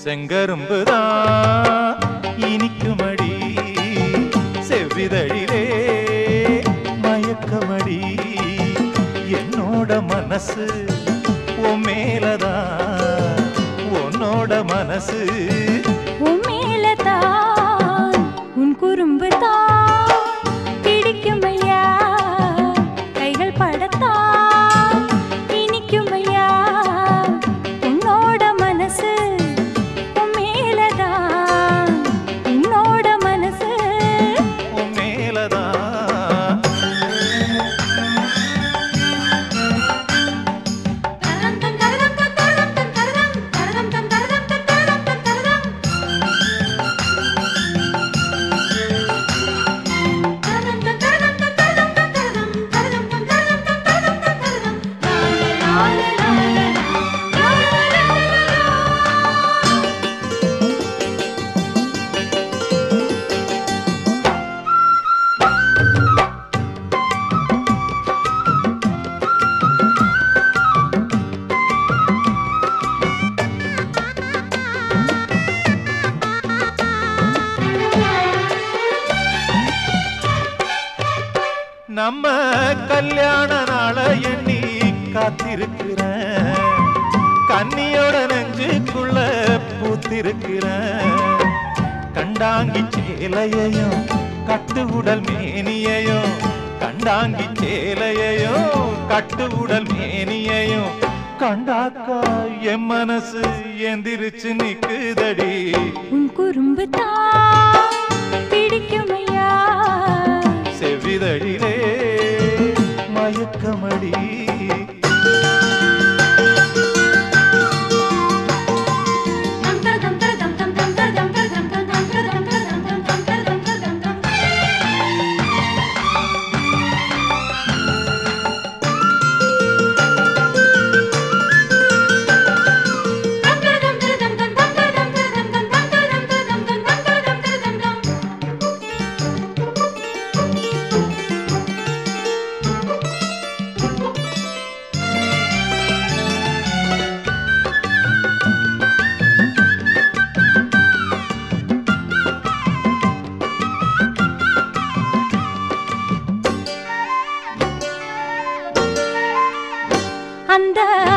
செங்கரும்புதான் இனிக்குமடி செவ்விதழிலே மயக்கமடி என்னோட மனசு உன் மேலதான் உன்னோட மனசு உன் மேலதான் உன் குறும்பு தான் பிடிக்குமையா கைகள் படத்தான் இனிக்குமையா உன்னோட மனசு உன் மேலதான் உன்னோட மனசு உன் மேலதான் நம்ம கல்யாண நாள எண்ணி காத்திருக்கிறேன் கன்னியோட நெஞ்சுக்குள்ள பூத்திருக்கிறேன் கண்டாங்கி சேலையையும் கட்டு உடல் மேனியையும் கண்டாங்கி சேலையையும் கட்டு உடல் மேனியையும் கண்டாக்கா என் மனசு எந்திரிச்சு நிக்குதடி உன் குறும்பு தான் பிடிக்குமையா செவ்விதழிலே மயக்கமடி அந்த